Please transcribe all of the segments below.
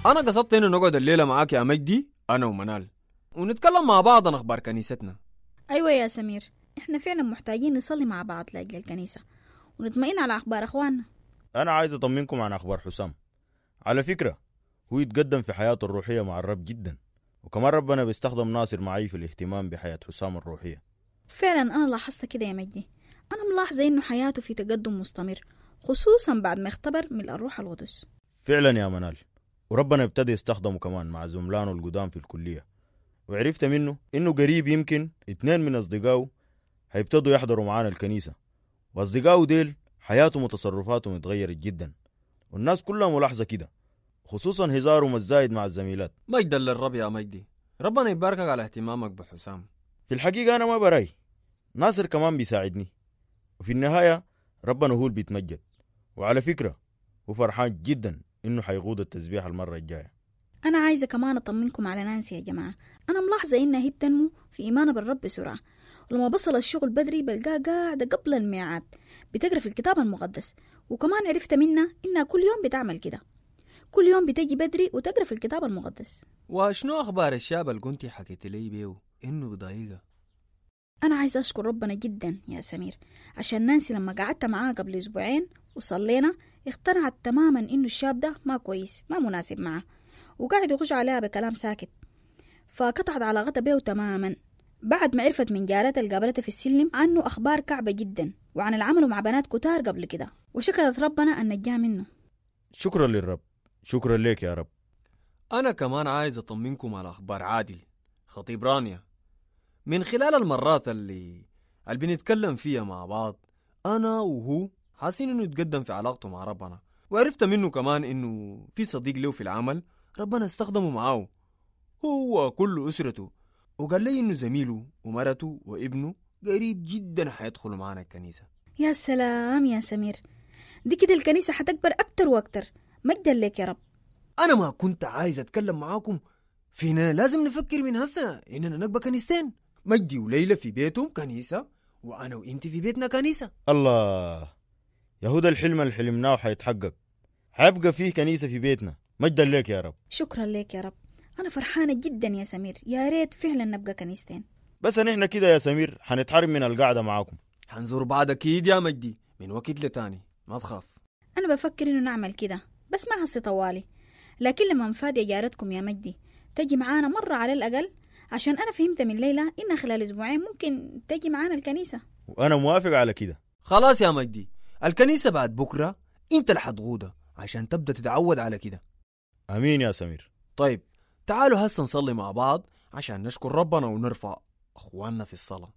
أنا قصدت إنه نقعد الليلة معاك يا مجدي أنا ومنال ونتكلم مع بعض عن أخبار كنيستنا أيوة يا سمير إحنا فعلا محتاجين نصلي مع بعض لأجل الكنيسة ونطمئن على أخبار أخواننا أنا عايز أطمنكم عن أخبار حسام على فكرة هو يتقدم في حياته الروحية مع الرب جدا وكمان ربنا بيستخدم ناصر معي في الاهتمام بحياة حسام الروحية فعلا أنا لاحظت كده يا مجدي أنا ملاحظة إنه حياته في تقدم مستمر خصوصا بعد ما اختبر من الروح القدس فعلا يا منال وربنا ابتدى يستخدمه كمان مع زملانه القدام في الكلية وعرفت منه إنه قريب يمكن اتنين من أصدقائه هيبتدوا يحضروا معانا الكنيسة وأصدقائه ديل حياتهم وتصرفاتهم اتغيرت جدا والناس كلها ملاحظة كده خصوصا هزارهم الزايد مع الزميلات مجدا للرب يا مجدي ربنا يباركك على اهتمامك بحسام في الحقيقة أنا ما براي ناصر كمان بيساعدني وفي النهاية ربنا هو اللي بيتمجد وعلى فكرة هو فرحان جدا إنه حيقود التسبيح المرة الجاية أنا عايزة كمان أطمنكم على نانسي يا جماعة أنا ملاحظة إنها هي بتنمو في إيمانها بالرب بسرعة ولما بصل الشغل بدري بلقاها قاعدة قبل الميعاد بتقرا في الكتاب المقدس وكمان عرفت منها إنها كل يوم بتعمل كده كل يوم بتجي بدري وتقرا في الكتاب المقدس وشنو أخبار الشاب اللي كنتي حكيت لي بيه إنه بضايقة أنا عايزة أشكر ربنا جدا يا سمير عشان نانسي لما قعدت معاها قبل أسبوعين وصلينا اقتنعت تماما إنه الشاب ده ما كويس ما مناسب معه وقاعد يخش عليها بكلام ساكت فقطعت علاقتها بيه تماما بعد ما عرفت من جارتها اللي قابلتها في السلم عنه أخبار كعبة جدا وعن العمل مع بنات كتار قبل كده وشكرت ربنا أن نجاه منه شكرا للرب شكرا لك يا رب أنا كمان عايز أطمنكم على أخبار عادل خطيب رانيا من خلال المرات اللي اللي بنتكلم فيها مع بعض أنا وهو حاسين إنه يتقدم في علاقته مع ربنا وعرفت منه كمان إنه في صديق له في العمل ربنا استخدمه معاه هو وكل أسرته وقال لي إنه زميله ومرته وابنه قريب جدا حيدخلوا معانا الكنيسة يا سلام يا سمير دي كده الكنيسة حتكبر أكتر وأكتر مجدا لك يا رب أنا ما كنت عايز أتكلم معاكم في إننا لازم نفكر من هسه إننا نقبى كنيستين مجدي وليلى في بيتهم كنيسة وأنا وإنت في بيتنا كنيسة الله يهودا الحلم اللي حلمناه حيتحقق حيبقى فيه كنيسة في بيتنا مجدا لك يا رب شكرا لك يا رب أنا فرحانة جدا يا سمير يا ريت فعلا نبقى كنيستين بس نحن كده يا سمير حنتحرم من القعدة معاكم حنزور بعض أكيد يا مجدي من وقت لتاني ما تخاف أنا بفكر إنه نعمل كده بس ما هسي طوالي لكن لما مفادي جارتكم يا مجدي تجي معانا مرة على الأقل عشان أنا فهمت من ليلى إنها خلال أسبوعين ممكن تجي معانا الكنيسة وأنا موافق على كده خلاص يا مجدي الكنيسة بعد بكرة أنت اللي حتغوضة عشان تبدأ تتعود على كده أمين يا سمير طيب تعالوا هسه نصلي مع بعض عشان نشكر ربنا ونرفع أخواننا في الصلاة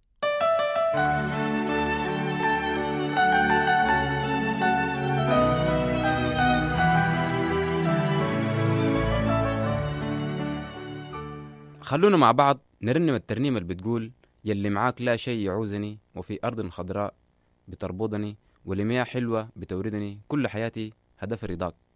خلونا مع بعض نرنم الترنيمة اللي بتقول يلي معاك لا شيء يعوزني وفي أرض خضراء بتربضني ولمياه حلوة بتوردني كل حياتي هدف رضاك